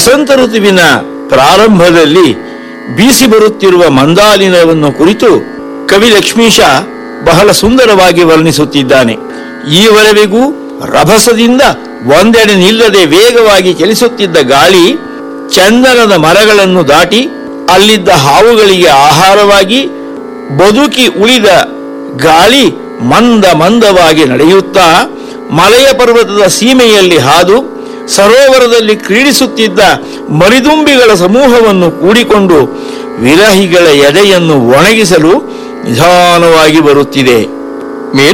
ವಸಂತ ಋತುವಿನ ಪ್ರಾರಂಭದಲ್ಲಿ ಬೀಸಿ ಬರುತ್ತಿರುವ ಮಂದಾಲಿನವನ್ನು ಕುರಿತು ಕವಿ ಲಕ್ಷ್ಮೀಶ ಬಹಳ ಸುಂದರವಾಗಿ ವರ್ಣಿಸುತ್ತಿದ್ದಾನೆ ಈವರೆವಿಗೂ ರಭಸದಿಂದ ಒಂದೆಡೆ ನಿಲ್ಲದೆ ವೇಗವಾಗಿ ಚಲಿಸುತ್ತಿದ್ದ ಗಾಳಿ ಚಂದನದ ಮರಗಳನ್ನು ದಾಟಿ ಅಲ್ಲಿದ್ದ ಹಾವುಗಳಿಗೆ ಆಹಾರವಾಗಿ ಬದುಕಿ ಉಳಿದ ಗಾಳಿ ಮಂದ ಮಂದವಾಗಿ ನಡೆಯುತ್ತಾ ಮಲೆಯ ಪರ್ವತದ ಸೀಮೆಯಲ್ಲಿ ಹಾದು ಸರೋವರದಲ್ಲಿ ಕ್ರೀಡಿಸುತ್ತಿದ್ದ ಮರಿದುಂಬಿಗಳ ಸಮೂಹವನ್ನು ಕೂಡಿಕೊಂಡು ವಿರಹಿಗಳ ಎದೆಯನ್ನು ಒಣಗಿಸಲು ನಿಧಾನವಾಗಿ ಬರುತ್ತಿದೆ